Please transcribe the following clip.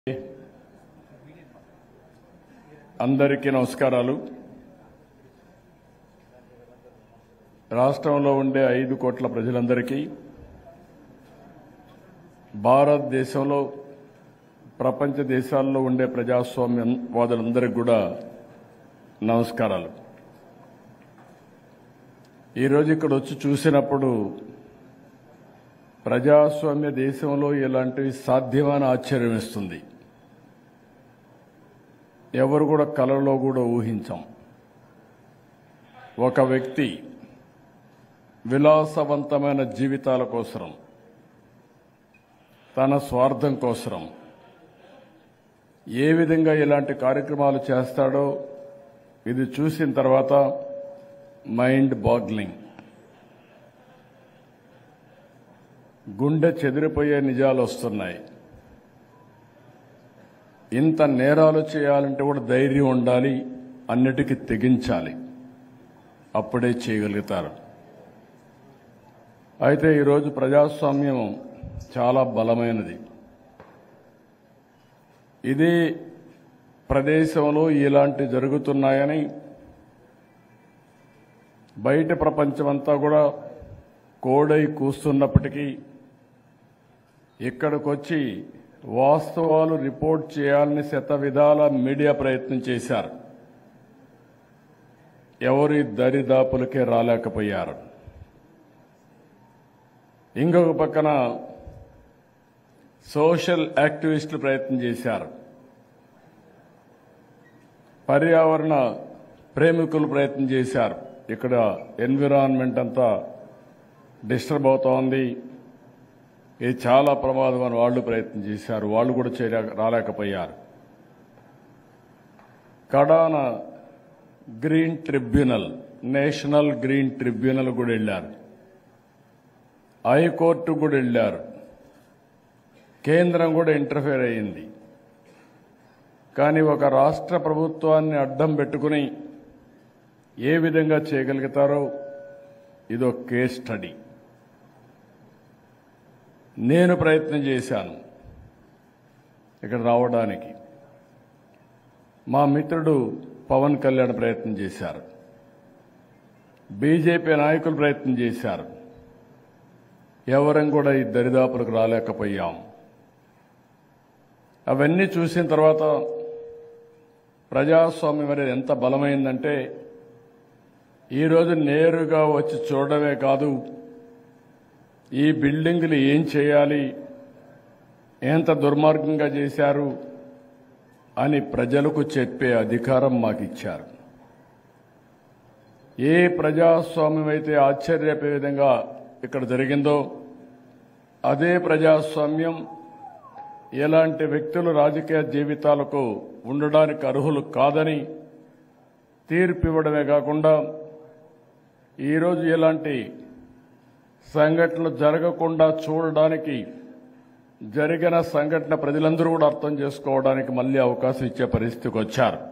అందరికీ నమస్కారాలు రాష్ట్రంలో ఉండే ఐదు కోట్ల ప్రజలందరికీ భారతదేశంలో ప్రపంచ దేశాల్లో ఉండే ప్రజాస్వామ్యవాదులందరికీ కూడా నమస్కారాలు ఈరోజు ఇక్కడ వచ్చి చూసినప్పుడు ప్రజాస్వామ్య దేశంలో ఇలాంటివి సాధ్యమని ఆశ్చర్యం ఇస్తుంది ఎవరు కూడా కలలో కూడా ఊహించాం ఒక వ్యక్తి విలాసవంతమైన జీవితాల కోసరం తన స్వార్థం కోసరం ఏ విధంగా ఇలాంటి కార్యక్రమాలు చేస్తాడో ఇది చూసిన తర్వాత మైండ్ బాగ్లింగ్ గుండె చెదిరిపోయే నిజాలు వస్తున్నాయి ఇంత నేరాలు చేయాలంటే కూడా ధైర్యం ఉండాలి అన్నిటికీ తెగించాలి అప్పుడే చేయగలుగుతారు అయితే ఈరోజు ప్రజాస్వామ్యం చాలా బలమైనది ఇది ప్రదేశంలో ఇలాంటి జరుగుతున్నాయని బయట ప్రపంచమంతా కూడా కోడై కూస్తున్నప్పటికీ ఇక్కడికి వచ్చి వాస్తవాలు రిపోర్ట్ చేయాలని శత విధాల మీడియా ప్రయత్నం చేశారు ఎవరి దరిదాపులకే రాలేకపోయారు ఇంకొక పక్కన సోషల్ యాక్టివిస్టులు ప్రయత్నం చేశారు పర్యావరణ ప్రేమికులు ప్రయత్నం చేశారు ఇక్కడ ఎన్విరాన్మెంట్ అంతా డిస్టర్బ్ అవుతోంది ఇది చాలా ప్రమాదం అని వాళ్ళు ప్రయత్నం చేశారు వాళ్ళు కూడా చేయలేక రాలేకపోయారు కడాన green tribunal national green tribunal కూడా వెళ్ళారు హైకోర్టు కూడా వెళ్ళారు కేంద్రం కూడా ఇంటర్ఫేర్ అయ్యింది కానీ ఒక రాష్ట్ర ప్రభుత్వాన్ని అడ్డం పెట్టుకుని ఏ విధంగా చేయగలుగుతారో ఇదో కేస్ స్టడీ నేను ప్రయత్నం చేశాను ఇక్కడ రావడానికి మా మిత్రుడు పవన్ కళ్యాణ్ ప్రయత్నం చేశారు బీజేపీ నాయకులు ప్రయత్నం చేశారు ఎవరం కూడా ఈ దరిదాపులకు రాలేకపోయాం అవన్నీ చూసిన తర్వాత ప్రజాస్వామ్యం అనేది ఎంత బలమైందంటే ఈరోజు నేరుగా వచ్చి చూడడమే కాదు ఈ బిల్డింగ్లు ఏం చేయాలి ఎంత దుర్మార్గంగా చేశారు అని ప్రజలకు చెప్పే అధికారం మాకు ఇచ్చారు ఏ ప్రజాస్వామ్యం అయితే ఆశ్చర్యపే విధంగా ఇక్కడ జరిగిందో అదే ప్రజాస్వామ్యం ఎలాంటి వ్యక్తులు రాజకీయ జీవితాలకు ఉండడానికి అర్హులు కాదని తీర్పు ఇవ్వడమే కాకుండా ఈరోజు ఎలాంటి సంఘటనలు జరగకుండా చూడడానికి జరిగిన సంఘటన ప్రజలందరూ కూడా అర్థం చేసుకోవడానికి మళ్ళీ అవకాశం ఇచ్చే పరిస్థితికి వచ్చారు